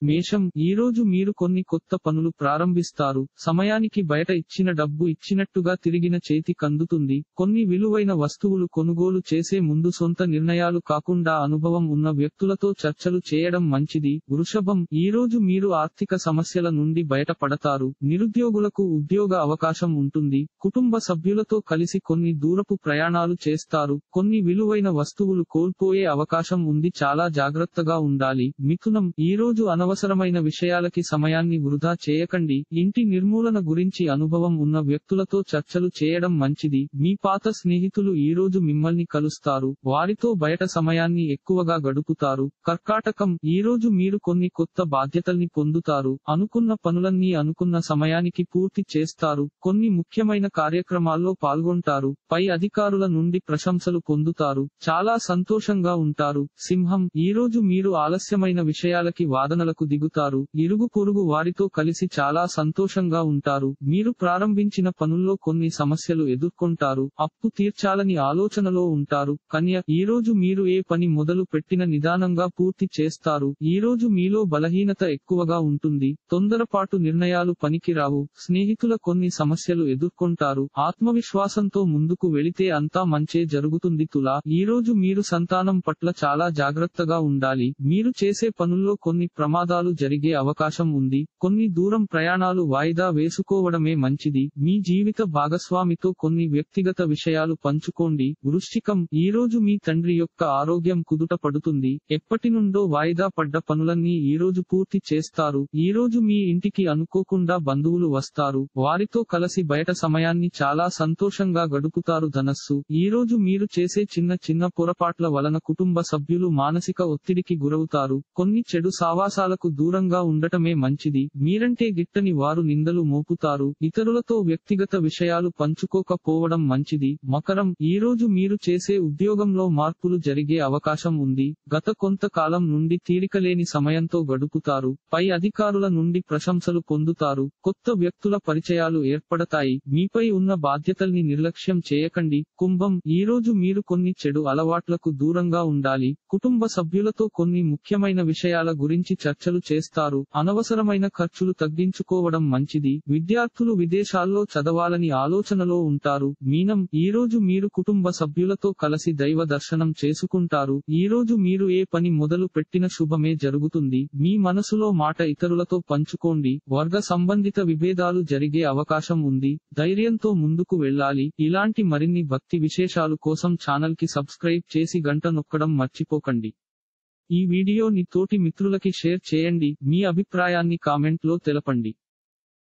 మేషం ఈ రోజు మీరు కొన్ని కొత్త పనులు ప్రారంభిస్తారు సమయానికి బయట ఇచ్చిన డబ్బు ఇచ్చినట్టుగా తిరిగిన చేతి కందుతుంది కొన్ని విలువైన వస్తువులు కొనుగోలు చేసే ముందు సొంత నిర్ణయాలు కాకుండా అనుభవం ఉన్న వ్యక్తులతో చర్చలు చేయడం మంచిది వృషభం ఈ రోజు మీరు ఆర్థిక సమస్యల నుండి బయటపడతారు నిరుద్యోగులకు ఉద్యోగ అవకాశం ఉంటుంది కుటుంబ సభ్యులతో కలిసి కొన్ని దూరపు ప్రయాణాలు చేస్తారు కొన్ని విలువైన వస్తువులు కోల్పోయే అవకాశం ఉంది చాలా జాగ్రత్తగా ఉండాలి మిథునం ఈ రోజు అనవసరమైన విషయాలకి సమయాన్ని వృధా చేయకండి ఇంటి నిర్మూలన గురించి అనుభవం ఉన్న వ్యక్తులతో చర్చలు చేయడం మంచిది మీ పాత స్నేహితులు ఈ రోజు మిమ్మల్ని కలుస్తారు వారితో బయట సమయాన్ని ఎక్కువగా గడుపుతారు కర్కాటకం ఈ రోజు మీరు కొన్ని కొత్త బాధ్యతల్ని పొందుతారు అనుకున్న పనులన్నీ అనుకున్న సమయానికి పూర్తి చేస్తారు కొన్ని ముఖ్యమైన కార్యక్రమాల్లో పాల్గొంటారు పై అధికారుల నుండి ప్రశంసలు పొందుతారు చాలా సంతోషంగా ఉంటారు సింహం ఈ రోజు మీరు ఆలస్యమైన విషయాలకి వాదనలకు దిగుతారు ఇరుగు పొరుగు వారితో కలిసి చాలా సంతోషంగా ఉంటారు మీరు ప్రారంభించిన పనుల్లో కొన్ని సమస్యలు ఎదుర్కొంటారు అప్పు తీర్చాలని ఆలోచనలో ఉంటారు కన్య ఈ రోజు మీరు ఏ పని మొదలు పెట్టిన నిదానంగా పూర్తి చేస్తారు ఈ రోజు మీలో బలహీనత ఎక్కువగా ఉంటుంది తొందరపాటు నిర్ణయాలు పనికిరావు స్నేహితుల కొన్ని సమస్యలు ఎదుర్కొంటారు ఆత్మవిశ్వాసంతో ముందుకు వెళితే అంతా మంచే జరుగుతుంది తులా ఈ రోజు మీరు సంతానం పట్ల చాలా జాగ్రత్తగా ఉండాలి మీరు చేసే పనుల్లో కొన్ని ప్రమాదాలు జరిగే అవకాశం ఉంది కొన్ని దూరం ప్రయాణాలు వాయిదా వేసుకోవడమే మంచిది మీ జీవిత భాగస్వామితో కొన్ని వ్యక్తిగత విషయాలు పంచుకోండి వృశ్చికం ఈ రోజు మీ తండ్రి యొక్క ఆరోగ్యం కుదుట పడుతుంది ఎప్పటి నుండో వాయిదా పడ్డ పనులన్నీ ఈ రోజు పూర్తి చేస్తారు ఈ రోజు మీ ఇంటికి అనుకోకుండా బంధువులు వస్తారు వారితో కలిసి బయట సమయాన్ని చాలా సంతోషంగా గడుపుతారు ధనస్సు ఈ రోజు మీరు చేసే చిన్న చిన్న పొరపాట్ల వలన కుటుంబ సభ్యులు మానసిక ఒత్తిడికి గురవుతారు కొన్ని చెడు సావాసాలకు దూరంగా ఉండటమే మంచిది మీరంటే గిట్టని వారు నిందలు మోపుతారు ఇతరులతో వ్యక్తిగత విషయాలు పంచుకోకపోవడం మంచిది మకరం ఈ రోజు మీరు చేసే ఉద్యోగంలో మార్పులు జరిగే అవకాశం ఉంది గత కొంతకాలం నుండి తీరికలేని సమయంతో గడుపుతారు పై అధికారుల నుండి ప్రశంసలు పొందుతారు కొత్త వ్యక్తుల పరిచయాలు ఏర్పడతాయి మీపై ఉన్న బాధ్యతల్ని నిర్లక్ష్యం చేయకండి కుంభం ఈ రోజు మీరు కొన్ని చెడు అలవాట్లకు దూరంగా ఉండాలి కుటుంబ సభ్యులతో కొన్ని ముఖ్యమైన విషయాల గురించి చర్చలు చేస్తారు అనవసరమైన ఖర్చులు తగ్గించుకోవడం మంచిది విద్యార్థులు విదేశాల్లో చదవాలని ఆలోచనలో ఉంటారు మీనం ఈ రోజు మీరు కుటుంబ సభ్యులతో కలిసి దైవ దర్శనం చేసుకుంటారు ఈ రోజు మీరు ఏ పని మొదలు పెట్టిన శుభమే జరుగుతుంది మీ మనసులో మాట ఇతరులతో పంచుకోండి వర్గ సంబంధిత విభేదాలు జరిగే అవకాశం ఉంది ధైర్యంతో ముందుకు వెళ్ళాలి ఇలాంటి మరిన్ని భక్తి విశేషాలు కోసం ఛానల్ కి సబ్స్క్రైబ్ చేసి గంట నొక్కడం మర్చిపోకండి ఈ వీడియోని తోటి మిత్రులకి షేర్ చేయండి మీ అభిప్రాయాన్ని కామెంట్ లో తెలపండి